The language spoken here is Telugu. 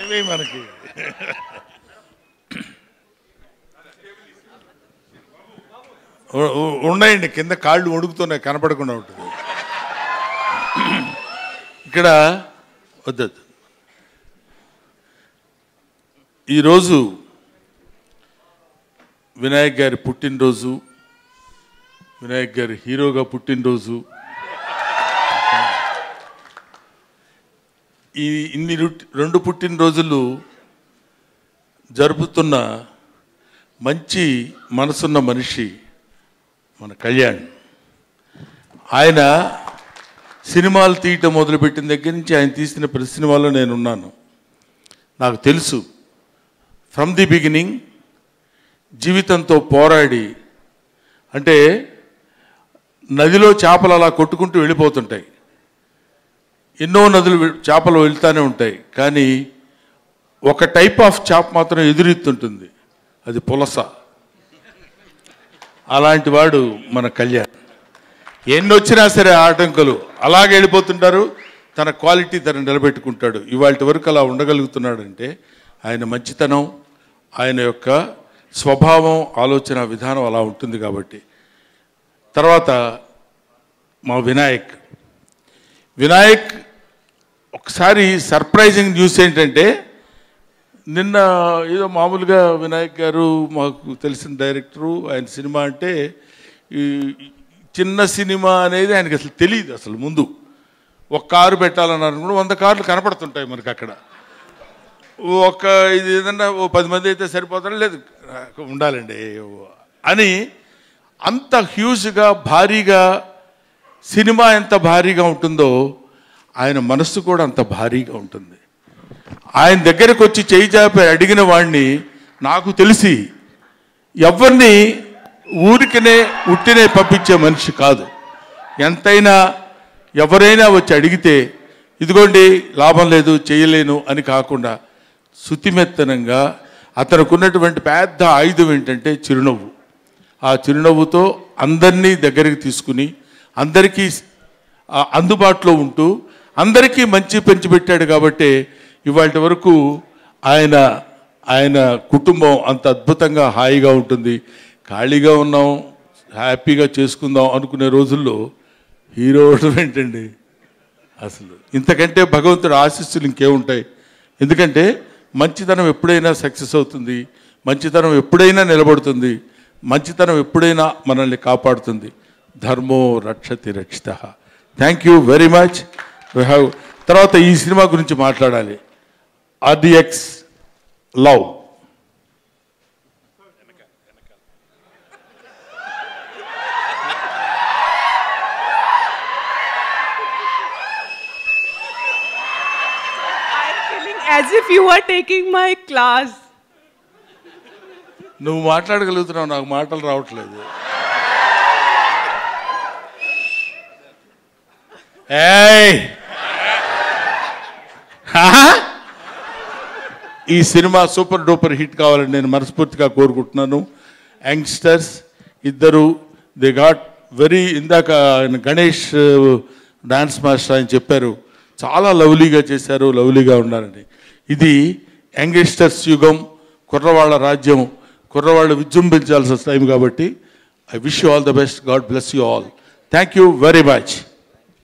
ఏమీ మనకి ఉ- ఉ- ఉన్నాయండి కింద కాళ్ళు వణుకుతున్నాయి కనపడకుండా ఉంటుంది ఇక్కడ వద్దొద్దు ఈరోజు వినాయక్ గారి పుట్టినరోజు వినాయక్ గారి హీరోగా పుట్టినరోజు ఈ ఇన్ని రుట్- రెండు పుట్టినరోజులు జరుపుతున్న మంచి మనసున్న మనిషి మన కళ్యాణ్ ఆయన సినిమాలు తీయటం మొదలుపెట్టిన దగ్గర నుంచి ఆయన తీసిన ప్రతి సినిమాలో నేనున్నాను నాకు తెలుసు ఫ్రమ్ ది బిగినింగ్ జీవితంతో పోరాడి అంటే నదిలో చేపలు అలా కొట్టుకుంటూ వెళ్ళిపోతుంటాయి ఎన్నో నదులు వె- చేపలు వెళ్తూనే ఉంటాయి కానీ ఒక టైప్ ఆఫ్ చేప మాత్రం ఎదురెత్తుంటుంది అది పులస అలాంటి వాడు మన కళ్యాణ్ ఎన్ని వచ్చినా సరే ఆటంకులు అలాగే వెళ్ళిపోతుంటారు తన క్వాలిటీ తను నిలబెట్టుకుంటాడు ఇవాళ వరకు అలా ఉండగలుగుతున్నాడంటే ఆయన మంచితనం ఆయన యొక్క స్వభావం ఆలోచన విధానం అలా ఉంటుంది కాబట్టి తర్వాత మా వినాయక్ వినాయక్ ఒకసారి సర్ప్రైజింగ్ న్యూస్ ఏంటంటే నిన్న ఏదో మామూలుగా వినాయక్ గారు మాకు తెలిసిన డైరెక్టరు ఆయన సినిమా అంటే ఈ చిన్న సినిమా అనేది ఆయనకి అసలు తెలియదు అసలు ముందు ఒక కారు పెట్టాలని అనుకుని వంద కార్లు కనపడుతుంటాయి మనకి అక్కడ ఒక ఇది ఏదన్నా ఓ పది మంది అయితే సరిపోతారా లేదు ఉండాలండి అని అంత హ్యూజ్గా భారీగా సినిమా ఎంత భారీగా ఉంటుందో ఆయన మనస్సు కూడా అంత భారీగా ఉంటుంది ఆయన దగ్గరకు వచ్చి చేయి చాపి అడిగిన వాడిని నాకు తెలిసి ఎవరిని ఊరికనే ఉట్టినే పంపించే మనిషి కాదు ఎంతైనా ఎవరైనా వచ్చి అడిగితే ఇదిగోండి లాభం లేదు చేయలేను అని కాకుండా శుతిమెత్తనంగా అతనికి ఉన్నటువంటి పెద్ద ఆయుధం ఏంటంటే చిరునవ్వు ఆ చిరునవ్వుతో అందరినీ దగ్గరికి తీసుకుని అందరికీ ఆ, అందుబాటులో ఉంటూ అందరికీ మంచి పెంచిపెట్టాడు కాబట్టి ఇవాళ వరకు ఆయన ఆయన కుటుంబం అంత అద్భుతంగా హాయిగా ఉంటుంది ఖాళీగా ఉన్నాం హ్యాపీగా చేసుకుందాం అనుకునే రోజుల్లో హీరో అవడం ఏంటండి అసలు ఇంతకంటే భగవంతుడు ఆశీస్సులు ఇంకేముంటాయి ఎందుకంటే మంచితనం ఎప్పుడైనా సక్సెస్ అవుతుంది మంచితనం ఎప్పుడైనా నిలబడుతుంది మంచితనం ఎప్పుడైనా మనల్ని కాపాడుతుంది ధర్మో రక్షతి రక్షిత thank you very much we have తర్వాత ఈ సినిమా గురించి మాట్లాడాలి RDX love I'm feeling as if you are taking my class. నువ్వు మాట్లాడగలుగుతున్నావు నాకు మాటలు రావట్లేదు ఏయ్ హా? ఈ సినిమా సూపర్ డూపర్ హిట్ కావాలని నేను మనస్ఫూర్తిగా కోరుకుంటున్నాను యంగ్స్టర్స్ ఇద్దరు దే గాట్ వెరీ ఇందాక ఆయన గణేష్ డాన్స్ మాస్టర్ ఆయన చెప్పారు చాలా లవ్లీగా చేశారు లవ్లీగా ఉన్నారని ఇది యంగ్స్టర్స్ యుగం కుర్రవాళ్ళ రాజ్యం కుర్రవాళ్ళు విజృంభించాల్సిన టైం కాబట్టి I wish you all the best God bless you all thank you very much